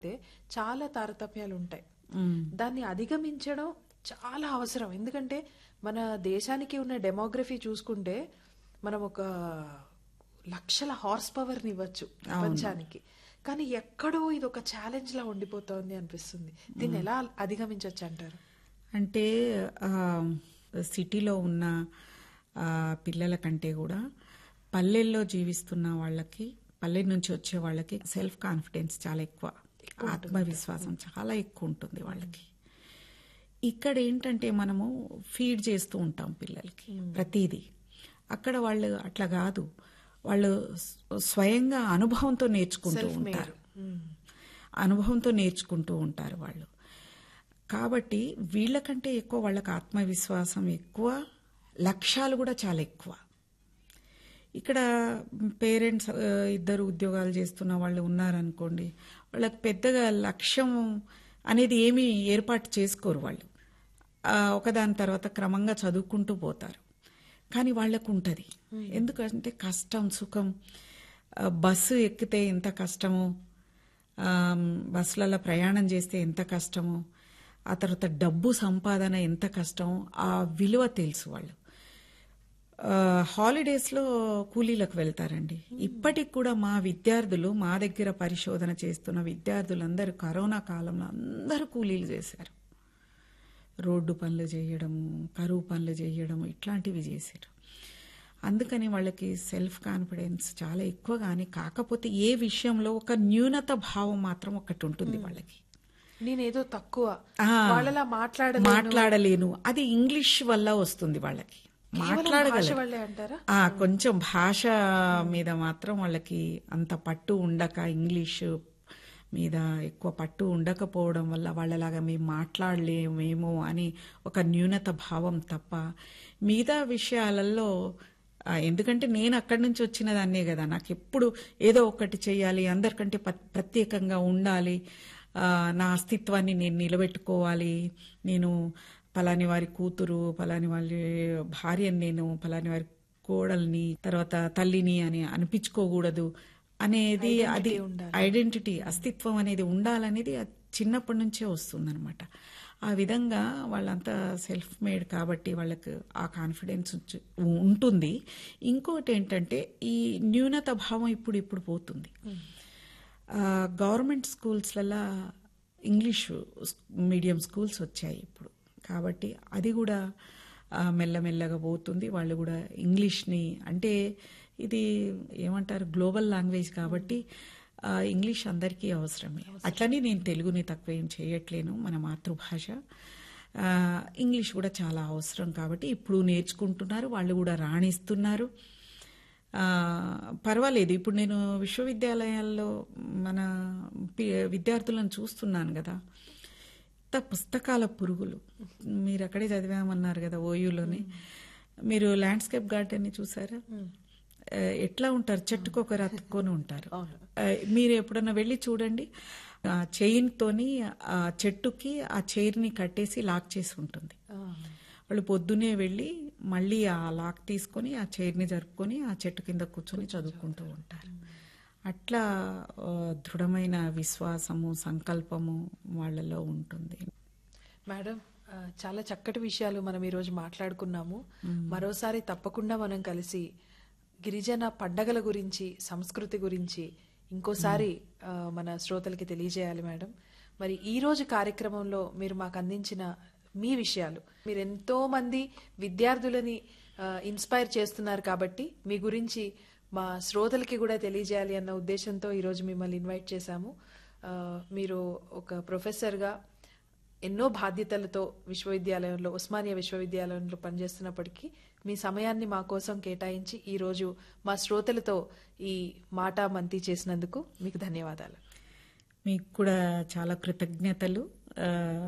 అయితే చాలా తారతమ్యాలు ఉంటాయి దాన్ని అధిగమించడం చాలా అవసరం ఎందుకంటే మన దేశానికి ఉన్న డెమోగ్రఫీ చూసుకుంటే మనం ఒక లక్షల హార్స్ పవర్ ని ఇవ్వచ్చు ప్రపంచానికి కానీ ఎక్కడో ఇది ఒక ఛాలెంజ్ లా ఉండిపోతోంది అనిపిస్తుంది దీన్ని ఎలా అధిగమించవచ్చు అంటారు అంటే ఆ, సిటీలో ఉన్న ఆ, పిల్లల కంటే కూడా పల్లెల్లో జీవిస్తున్న వాళ్ళకి పల్లె నుంచి వచ్చే వాళ్ళకి సెల్ఫ్ కాన్ఫిడెన్స్ చాలా ఎక్కువ ఆత్మవిశ్వాసం చాలా ఎక్కువ ఉంటుంది వాళ్ళకి ఇక్కడ ఏంటంటే మనము ఫీడ్ చేస్తూ ఉంటాం పిల్లలకి ప్రతిదీ అక్కడ వాళ్ళు అట్లా కాదు వాళ్ళు స్వ- స్వయంగా అనుభవంతో నేర్చుకుంటూ ఉంటారు అనుభవంతో నేర్చుకుంటూ ఉంటారు వాళ్ళు కాబట్టి వీళ్ళకంటే ఎక్కువ వాళ్ళకి ఆత్మవిశ్వాసం ఎక్కువ లక్ష్యాలు కూడా చాలా ఎక్కువ ఇక్కడ పేరెంట్స్ ఆ, ఇద్దరు ఉద్యోగాలు చేస్తున్న వాళ్ళు ఉన్నారనుకోండి వాళ్ళకి పెద్దగా లక్ష్యం అనేది ఏమీ ఏర్పాటు చేసుకోరు వాళ్ళు ఆ, ఒకదాని తర్వాత క్రమంగా చదువుకుంటూ పోతారు కానీ వాళ్ళకు ఉంటుంది ఎందుకంటే కష్టం సుఖం ఆ, బస్సు ఎక్కితే ఎంత కష్టమో ఆ, బస్సులలో ప్రయాణం చేస్తే ఎంత కష్టమో ఆ తర్వాత డబ్బు సంపాదన ఎంత కష్టమో ఆ విలువ తెలుసు వాళ్ళు ఆ, హాలిడేస్లో కూలీలకు వెళ్తారండి ఇప్పటికి కూడా మా విద్యార్థులు మా దగ్గర పరిశోధన చేస్తున్న విద్యార్థులందరూ కరోనా కాలంలో అందరూ కూలీలు చేశారు రోడ్డు పనులు చేయడము కరువు పనులు చేయడము ఇట్లాంటివి చేశారు అందుకని వాళ్ళకి సెల్ఫ్ కాన్ఫిడెన్స్ చాలా ఎక్కువ కానీ కాకపోతే ఏ విషయంలో ఒక న్యూనత భావం మాత్రం ఒకటి ఉంటుంది వాళ్ళకి నేనేదో తక్కువ ఆ, వాళ్ళలా మాట్లాడలేను మాట్లాడలేను అది ఇంగ్లీష్ వల్ల వస్తుంది వాళ్ళకి కేవలం భాష మాట్లాడగలరు వల్లే అంటారా ఆ కొంచెం భాష మీద మాత్రం వాళ్ళకి అంత పట్టు ఉండక ఇంగ్లీష్ మీద ఎక్కువ పట్టు ఉండకపోవడం వల్ల వాళ్ళలాగా మేము మాట్లాడలేమేమో అని ఒక న్యూనత భావం తప్ప మిగతా విషయాలలో ఆ, ఎందుకంటే నేను అక్కడి నుంచి వచ్చిన దాన్నే కదా నాకు ఎప్పుడు ఏదో ఒకటి చేయాలి అందరికంటే ప- ప్రత్యేకంగా ఉండాలి ఆ, నా అస్తిత్వాన్ని నేను నిలబెట్టుకోవాలి నేను పలాని వారి కూతురు పలాని వారి భార్యని నేను పలాని వారి కోడల్ని తర్వాత తల్లిని అని అనిపించుకోకూడదు అనేది అది ఐడెంటిటీ అస్తిత్వం అనేది ఉండాలనేది అది చిన్నప్పటి నుంచే వస్తుందన్నమాట ఆ విధంగా వాళ్ళంతా సెల్ఫ్ మేడ్ కాబట్టి వాళ్ళకు ఆ కాన్ఫిడెన్స్ ఉంచు- ఉంటుంది ఇంకోటి ఏంటంటే ఈ న్యూనత భావం ఇప్పుడు ఇప్పుడు పోతుంది ఆ, గవర్నమెంట్ స్కూల్స్లలో ఇంగ్లీష్ మీడియం స్కూల్స్ వచ్చాయి ఇప్పుడు కాబట్టి అది కూడా ఆ, మెల్లమెల్లగా పోతుంది వాళ్ళు కూడా ఇంగ్లీష్ని అంటే ఇది ఏమంటారు గ్లోబల్ లాంగ్వేజ్ కాబట్టి ఆ, ఇంగ్లీష్ అందరికీ అవసరమే అట్లని నేను తెలుగుని తక్కువ ఏం చేయట్లేను మన మాతృభాష ఆ, ఇంగ్లీష్ కూడా చాలా అవసరం కాబట్టి ఇప్పుడు నేర్చుకుంటున్నారు వాళ్ళు కూడా రాణిస్తున్నారు ఆ, పర్వాలేదు ఇప్పుడు నేను విశ్వవిద్యాలయాల్లో మన పి- విద్యార్థులను చూస్తున్నాను కదా ఇంత పుస్తకాల పురుగులు మీరు అక్కడే చదివామన్నారు కదా ఓయూలోని మీరు ల్యాండ్స్కేప్ గార్డెన్ ని చూసారా ఆ, ఎట్లా ఉంటారు చెట్టుకొకరు అతుక్కొని ఉంటారు ఆ, మీరు ఎప్పుడన్నా వెళ్ళి చూడండి ఆ చైన్ తోని ఆ చెట్టుకి ఆ చైర్ ని కట్టేసి లాక్ చేసి ఉంటుంది వాళ్ళు పొద్దునే వెళ్ళి మళ్ళీ ఆ లాక్ తీసుకొని ఆ చైర్ని జరుపుకొని ఆ చెట్టు కింద కూర్చొని చదువుకుంటూ ఉంటారు అట్లా ఆ, దృఢమైన విశ్వాసము సంకల్పము వాళ్ళలో ఉంటుంది మేడం ఆ, చాలా చక్కటి విషయాలు మనం ఈరోజు మాట్లాడుకున్నాము మరోసారి తప్పకుండా మనం కలిసి గిరిజన పండగల గురించి సంస్కృతి గురించి ఇంకోసారి ఆ, మన శ్రోతలకి తెలియజేయాలి మేడం మరి ఈ రోజు కార్యక్రమంలో మీరు మాకు అందించిన మీ విషయాలు మీరు ఎంతో మంది విద్యార్థులని ఆ, ఇన్స్పైర్ చేస్తున్నారు కాబట్టి మీ గురించి మా శ్రోతలకి కూడా తెలియజేయాలి అన్న ఉద్దేశంతో ఈరోజు మిమ్మల్ని ఇన్వైట్ చేశాము ఆ, మీరు ఒక ప్రొఫెసర్గా ఎన్నో బాధ్యతలతో విశ్వవిద్యాలయంలో ఉస్మానియా విశ్వవిద్యాలయంలో పనిచేస్తున్నప్పటికీ మీ సమయాన్ని మా కోసం కేటాయించి ఈ రోజు మా శ్రోతలతో ఈ మాట మంతి చేసినందుకు మీకు ధన్యవాదాలు మీకు కూడా చాలా కృతజ్ఞతలు ఆ,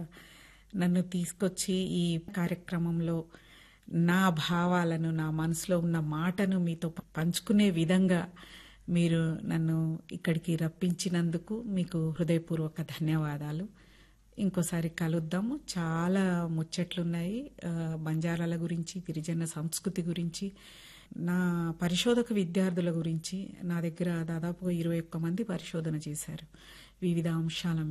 నన్ను తీసుకొచ్చి ఈ కార్యక్రమంలో నా భావాలను నా మనసులో ఉన్న మాటను మీతో పంచుకునే విధంగా మీరు నన్ను ఇక్కడికి రప్పించినందుకు మీకు హృదయపూర్వక ధన్యవాదాలు ఇంకోసారి కలుద్దాము చాలా ముచ్చట్లున్నాయి ఆ, బంజారాల గురించి గిరిజన సంస్కృతి గురించి నా పరిశోధక విద్యార్థుల గురించి నా దగ్గర దాదాపుగా ఇరవై ఒక్క మంది పరిశోధన చేశారు వివిధ అంశాల